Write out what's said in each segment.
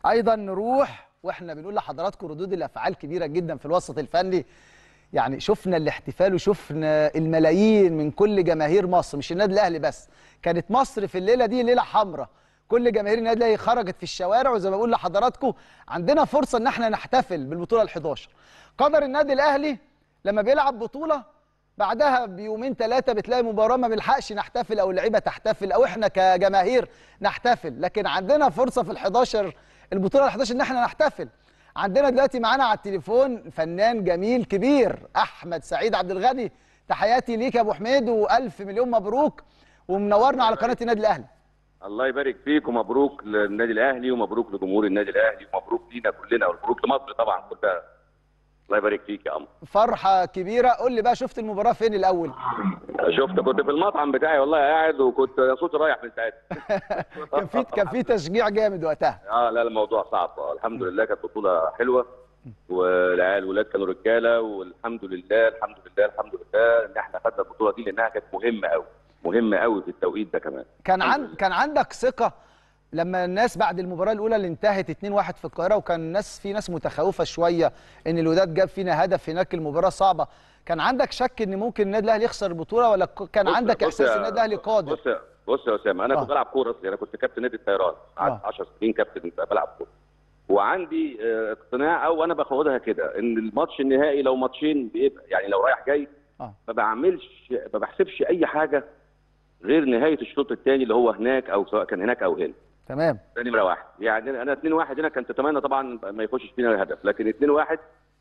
ايضا نروح واحنا بنقول لحضراتكم ردود الافعال كبيره جدا في الوسط الفني يعني شفنا الاحتفال وشفنا الملايين من كل جماهير مصر مش النادي الاهلي بس كانت مصر في الليله دي ليله حمراء كل جماهير النادي الاهلي خرجت في الشوارع وزي ما بقول لحضراتكم عندنا فرصه ان احنا نحتفل بالبطوله ال11 قدر النادي الاهلي لما بيلعب بطوله بعدها بيومين ثلاثه بتلاقي مباراه ما بنلحقش نحتفل او اللعيبه تحتفل او احنا كجماهير نحتفل لكن عندنا فرصه في ال11 البطوله ال11 ان احنا نحتفل عندنا دلوقتي معانا على التليفون فنان جميل كبير احمد سعيد عبد الغني تحياتي ليك يا ابو حميد والف مليون مبروك ومنورنا على قناه النادي الاهلي الله يبارك فيك ومبروك للنادي الاهلي ومبروك لجمهور النادي الاهلي ومبروك لينا كلنا ومبروك لمصر طبعا كلها الله يبارك فيك يا قمر فرحه كبيره قول لي بقى شفت المباراه فين الاول شفت كنت في المطعم بتاعي والله قاعد وكنت صوتي رايح من ساعتها كان في كان في تشجيع جامد وقتها اه لا الموضوع صعب آه، الحمد لله كانت بطوله حلوه والعيال الولاد كانوا رجاله والحمد لله الحمد لله الحمد لله ان احنا خدنا البطوله دي لانها كانت مهمه قوي مهمه قوي في التوقيت ده كمان كان الحمد عن لله. كان عندك ثقه لما الناس بعد المباراه الاولى اللي انتهت 2-1 في القاهره وكان الناس في ناس متخوفه شويه ان الوداد جاب فينا هدف هناك المباراه صعبه كان عندك شك ان ممكن النادي الاهلي يخسر البطوله ولا ك- كان بص- عندك بص احساس يا- النادي الاهلي قادر بص يا- بص يا اسامه انا آه. كنت بلعب كوره أصلي، انا كنت كابتن نادي الطيران قعدت آه. 10 سنين كابتن بلعب كوره وعندي آه، اقتناع او انا باخدها كده ان الماتش النهائي لو ماتشين بيبقى يعني لو رايح جاي اه ما بعملش ما بحسبش اي حاجه غير نهايه الشوط الثاني اللي هو هناك او سواء كان هناك او هنا تمام ده نمره واحد يعني انا 2 1 هنا كنت اتمنى طبعا ما يخشش فينا الهدف لكن 2 1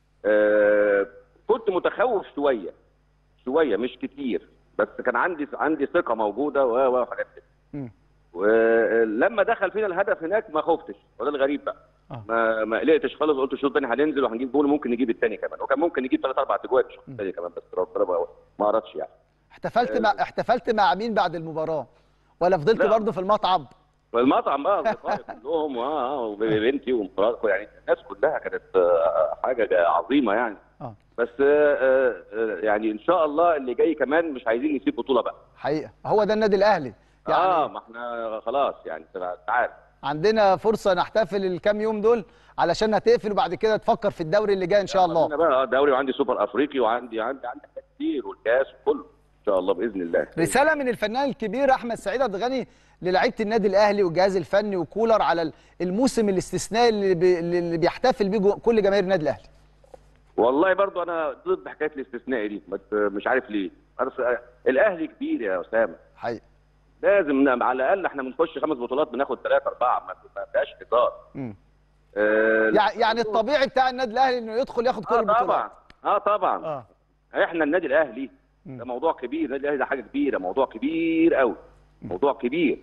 آه كنت متخوف شويه شويه مش كتير بس كان عندي عندي ثقه موجوده و- و- وحاجات كده مم. ولما دخل فينا الهدف هناك ما خفتش وده الغريب بقى آه. ما ما قلقتش خالص قلت الشوط الثاني هننزل وهنجيب جول وممكن نجيب الثاني كمان وكان ممكن نجيب ثلاث اربع اجوال الشوط الثاني كمان بس ربنا ما- ما قررش يعني احتفلت مع احتفلت مع مين بعد المباراه ولا فضلت لا. برضه في المطعم والمطعم بقى اصدقائي كلهم اه اه وبنتي ومراتي يعني الناس كلها كانت آه، حاجه عظيمه يعني اه بس آه، آه، آه، يعني ان شاء الله اللي جاي كمان مش عايزين نسيب بطوله بقى حقيقه هو ده النادي الاهلي يعني اه ما احنا خلاص يعني تعال عندنا فرصه نحتفل الكام يوم دول علشان هتقفل وبعد كده تفكر في الدوري اللي جاي ان شاء الله انا بقى دوري وعندي سوبر افريقي وعندي عندي عندي حاجات كتير والكاس وكله ان شاء الله باذن الله رساله من الفنان الكبير احمد سعيد عبد الغني للاعيبه النادي الاهلي والجهاز الفني وكولر على الموسم الاستثنائي اللي, بي اللي بيحتفل بيه جو- كل جماهير النادي الاهلي والله برضو انا ضد حكايه الاستثنائي دي بس مش عارف ليه عارف الاهلي كبير يا اسامه حقيقه لازم ن- على الاقل احنا بنخش خمس بطولات بناخد ثلاثه اربعه ما ما فيهاش هزار مم. آه يعني يعني الطبيعي بتاع النادي الاهلي انه يدخل ياخد كل اه البطولات طبعا اه طبعا اه احنا النادي الاهلي مم. ده موضوع كبير النادي الاهلي ده حاجه كبيره موضوع كبير قوي موضوع كبير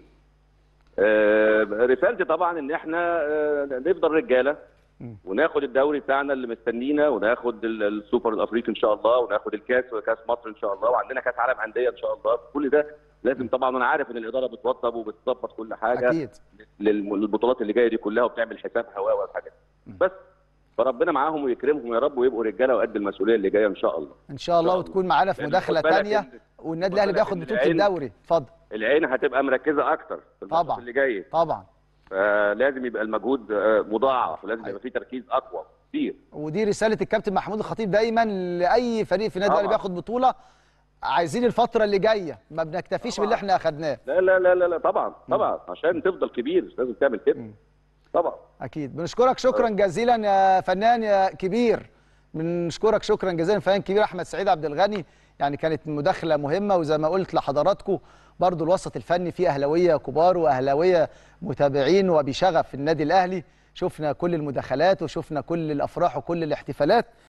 آه رسالتي طبعا ان احنا آه نفضل رجاله مم. وناخد الدوري بتاعنا اللي مستنينا وناخد ال- السوبر الافريقي ان شاء الله وناخد الكاس وكاس مصر ان شاء الله وعندنا كاس عالم انديه ان شاء الله كل ده لازم طبعا انا عارف ان الاداره بتوضب وبتظبط كل حاجه اكيد للم- للبطولات اللي جايه دي كلها وبتعمل حساب هواء والحاجات دي. بس فربنا معاهم ويكرمهم يا رب ويبقوا رجاله وقد المسؤوليه اللي جايه ان شاء الله ان شاء الله الله. وتكون معانا في لأن مداخله خد بالك ثانيه إن- والنادي خد الاهلي بالك بياخد إن بطوله العين- الدوري اتفضل العين هتبقى مركزه اكتر في الماتشات طبعا. اللي جايه طبعا فلازم يبقى المجهود آه، مضاعف ولازم أيوة. يبقى فيه تركيز اقوى كتير ودي رساله الكابتن محمود الخطيب دايما لاي فريق في النادي الاهلي طبعا. بياخد بطوله عايزين الفتره اللي جايه ما بنكتفيش طبعا. باللي احنا اخدناه لا لا لا لا, لا طبعا طبعا عشان تفضل كبير لازم تعمل كده طبعا اكيد بنشكرك شكرا جزيلا يا فنان يا كبير بنشكرك شكرا جزيلا فنان كبير احمد سعيد عبد الغني يعني كانت مداخله مهمه وزي ما قلت لحضراتكم برضو الوسط الفني فيه اهلاويه كبار واهلاويه متابعين وبشغف في النادي الاهلي شفنا كل المداخلات وشفنا كل الافراح وكل الاحتفالات